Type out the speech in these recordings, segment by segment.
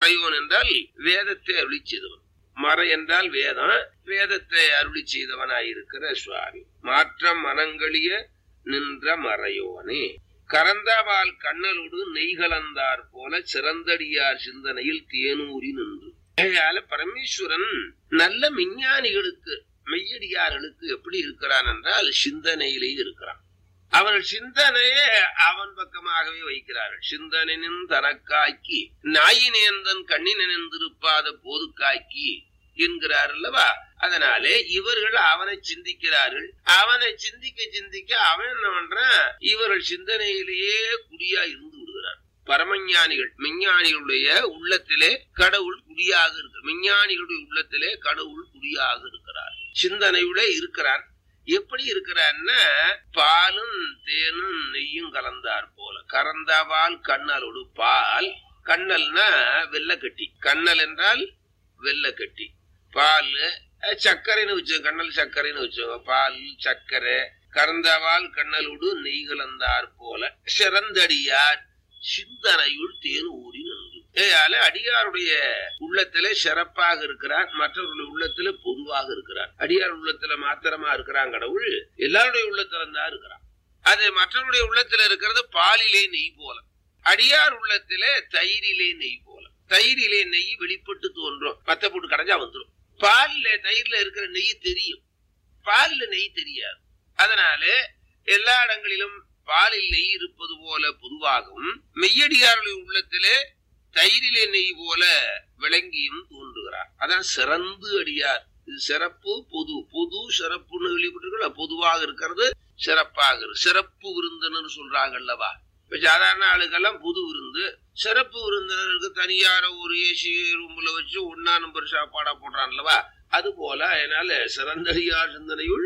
மறையோன் என்றால் வேதத்தை அருளி செய்தவன் மறை என்றால் வேதம் வேதத்தை அருளி செய்தவனாயிருக்கிற சுவாமி மாற்றம் மனங்களிய நின்ற மறையோனே கரந்தாவால் கண்ணலோடு நெய்கலந்தார் போல சிறந்தடியார் சிந்தனையில் தேனூரி நின்று ஆகையால பரமேஸ்வரன் நல்ல விஞ்ஞானிகளுக்கு மெய்யடியார்களுக்கு எப்படி இருக்கிறான் என்றால் சிந்தனையிலே இருக்கிறான் அவர்கள் சிந்தனையே அவன் பக்கமாகவே வைக்கிறார்கள் சிந்தனின் தனக்காக்கி நாயினேந்தன் கண்ணினிருப்பாத போதுக்காக்கி என்கிறார் அல்லவா அதனாலே இவர்கள் அவனை சிந்திக்கிறார்கள் அவனை சிந்திக்க சிந்திக்க அவன் என்ன பண்றான் இவர்கள் சிந்தனையிலேயே குடியா இருந்து விடுகிறான் பரமஞானிகள் மெஞ்ஞானிகளுடைய உள்ளத்திலே கடவுள் குடியாக இருக்கிற மெஞ்ஞானிகளுடைய உள்ளத்திலே கடவுள் குடியாக இருக்கிறார் சிந்தனையுள்ளே இருக்கிறான் எப்படி இருக்கிறான்னா பாலும் தேனும் நெய்யும் கலந்தார் போல கறந்தாவால் கண்ணலோடு பால் கண்ணல்னா வெள்ளக்கட்டி கண்ணல் என்றால் வெள்ளக்கட்டி பால் சர்க்கரைன்னு வச்சோம் கண்ணல் சர்க்கரைன்னு வச்சோங்க பால் சர்க்கரை கறந்தவால் கண்ணலோடு நெய் கலந்தார் போல சிறந்தடியார் சிந்தனையுள் தேன் ஊறி நின்று ஏயால அடியாருடைய உள்ளத்திலே சிறப்பாக இருக்கிறார் மற்றவர்களுடைய உள்ளத்திலே பொதுவாக இருக்கிறார் அடியார் உள்ளத்துல மாத்திரமா இருக்கிறான் கடவுள் எல்லாருடைய உள்ளத்துல தான் இருக்கிறான் அது மற்றவருடைய உள்ளத்துல இருக்கிறது பாலிலே நெய் போல அடியார் உள்ளத்திலே தயிரிலே நெய் போல தயிரிலே நெய் வெளிப்பட்டு தோன்றும் பத்த போட்டு கடைஞ்சா வந்துடும் பாலில தயிர்ல இருக்கிற நெய் தெரியும் பாலில நெய் தெரியாது அதனால எல்லா இடங்களிலும் பாலில் நெய் இருப்பது போல பொதுவாகவும் மெய்யடியார்களின் உள்ளத்திலே தயிரிலே நெய் போல விளங்கியும் தோன்றுகிறார் அதான் சிறந்து அடியார் இது சிறப்பு பொது பொது சிறப்புன்னு வெளிப்பட்டு பொதுவாக இருக்கிறது சிறப்பாக இருக்கு. சிறப்பு விருந்தினர் சொல்றாங்க அல்லவா இப்ப சாதாரண ஆளுக்கெல்லாம் புது விருந்து சிறப்பு விருந்தினருக்கு தனியார ஒரு ஏசி ரூம்ல வச்சு ஒன்னா நம்பர் சாப்பாடா போடுறான் அல்லவா அது போல அதனால சிறந்தடியார் சிந்தனையுள்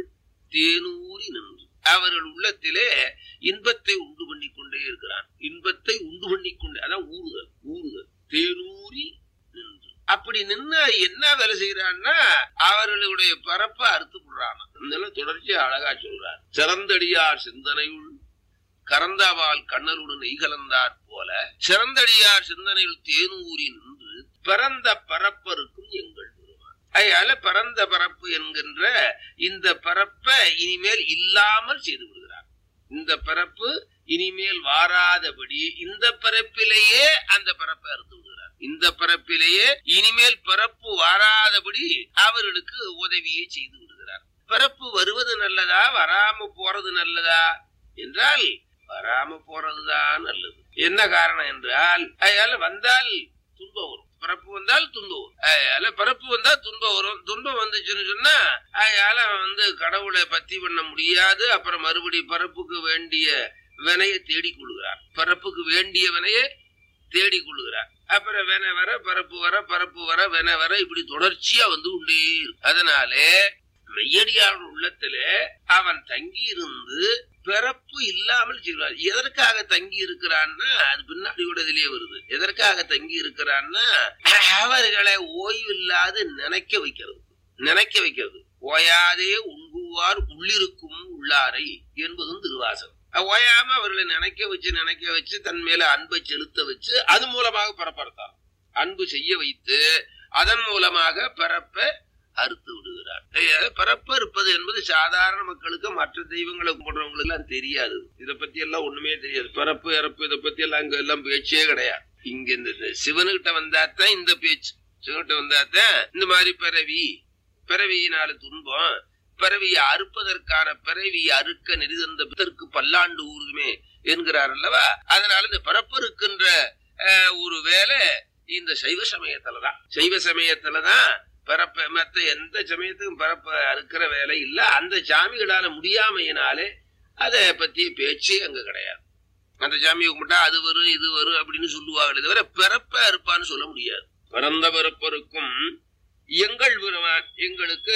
தேனூரி நின்று அவர்கள் உள்ளத்திலே இன்பத்தை உண்டு பண்ணி கொண்டே இருக்கிறான் இன்பத்தை உண்டு பண்ணி கொண்டே அதான் ஊறுதல் ஊறுதல் தேனூரி நின்று அப்படி நின்று என்ன வேலை செய்யறான்னா அவர்களுடைய பரப்பை அறுத்து விடுறான் இதெல்லாம் தொடர்ச்சி அழகா சொல்றார் சிறந்தடியார் சிந்தனையுள் கறந்தாவால் கண்ணருடன் நெய்கலந்தார் போல சிறந்தடியார் சிந்தனையில் தேனூரி நின்று பிறந்த பரப்பருக்கும் எங்கள் பெருமான் அதனால பிறந்த பரப்பு என்கின்ற இந்த பரப்பை இனிமேல் இல்லாமல் செய்து விடுகிறார் இந்த பரப்பு இனிமேல் வாராதபடி இந்த பரப்பிலேயே அந்த பரப்பை அறுத்து விடுகிறார் இந்த பரப்பிலேயே இனிமேல் பரப்பு வாராதபடி அவர்களுக்கு உதவியை செய்து விடுகிறார் பரப்பு வருவது நல்லதா வராம போறது நல்லதா என்றால் வராம போறதுதான் நல்லது என்ன காரணம் என்றால் அதனால வந்தால் துன்பம் வரும் பிறப்பு வந்தால் துன்பம் வரும் அதனால பிறப்பு வந்தா துன்பம் வரும் துன்பம் வந்துச்சுன்னு சொன்னா அதனால வந்து கடவுளை பத்தி பண்ண முடியாது அப்புறம் மறுபடி பிறப்புக்கு வேண்டிய வினையை தேடிக் கொள்கிறார் பிறப்புக்கு வேண்டிய வினையை தேடிக் கொள்கிறார் அப்புறம் வென வர பரப்பு வர பரப்பு வர வென வர இப்படி தொடர்ச்சியா வந்து கொண்டே இருக்கு அதனாலே மெய்யடியார் உள்ளத்திலே அவன் தங்கி இருந்து பிறப்பு இல்லாமல் செய்வார் எதற்காக தங்கி இருக்கிறான்னா அது பின்னாடியோடதிலே வருது எதற்காக தங்கி இருக்கிறான்னா அவர்களை ஓய்வில்லாது நினைக்க வைக்கிறது நினைக்க வைக்கிறது ஓயாதே உண்குவார் உள்ளிருக்கும் உள்ளாரை என்பதும் திருவாசகம் ஓயாம அவர்களை நினைக்க வச்சு நினைக்க வச்சு தன் மேல அன்பை செலுத்த வச்சு அது மூலமாக பிறப்பறுத்தார் அன்பு செய்ய வைத்து அதன் மூலமாக பிறப்ப அறுத்து விடுகிறார் அஹ் பிறப்பு இருப்பது என்பது சாதாரண மக்களுக்கு மற்ற தெய்வங்களை கும்பிடுறவங்களுக்கு எல்லாம் தெரியாது இதை பத்தி எல்லாம் ஒண்ணுமே தெரியாது பிறப்பு இறப்பு இதை பத்தி எல்லாம் அங்க எல்லாம் பேச்சே கிடையாது இங்க இந்த சிவனுகிட்ட வந்தாத்தான் இந்த பேச்சு சிவன்கிட்ட வந்தாத்தான் இந்த மாதிரி பிறவி பிறவியினால துன்பம் பிறவியை அறுப்பதற்கான பிறவி அறுக்க நெறிதந்த பித்தருக்கு பல்லாண்டு ஊறுதுமே என்கிறார் அல்லவா அதனால இந்த பிறப்பு இருக்கின்ற அஹ், ஒரு வேலை இந்த சைவ சமயத்துலதான் சைவ சமயத்துலதான் பிறப்ப மத்த எந்த சமயத்துக்கும் பிறப்ப அறுக்கிற வேலை இல்ல அந்த சாமிகளால முடியாமையினாலே அதை பத்தி பேச்சே அங்க கிடையாது அந்த சாமியை கும்பிட்டா அது வரும் இது வரும் அப்படின்னு சொல்லுவாங்களே தவிர பிறப்ப அறுப்பான்னு சொல்ல முடியாது பிறந்த பிறப்பருக்கும் எங்கள் பெருமான் எங்களுக்கு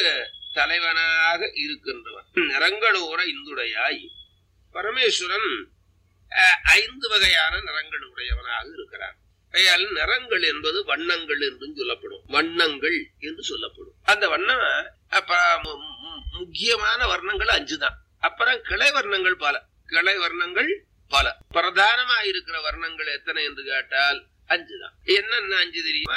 தலைவனாக இருக்கின்றவன் நிறங்களோர இந்துடையாய் பரமேஸ்வரன் அஹ், ஐந்து வகையான நிறங்கள் உடையவனாக இருக்கிறான் ஆகையால் நிறங்கள் என்பது வண்ணங்கள் என்றும் சொல்லப்படும் வண்ணங்கள் என்று சொல்லப்படும் அந்த வண்ணம் அப்ப மு- மு- முக்கியமான வர்ணங்கள் அஞ்சு தான் அப்புறம் கிளை வர்ணங்கள் பல கிளை வர்ணங்கள் பல பிரதானமா இருக்கிற வர்ணங்கள் எத்தனை என்று கேட்டால் அஞ்சு தான் என்னென்ன அஞ்சு தெரியுமா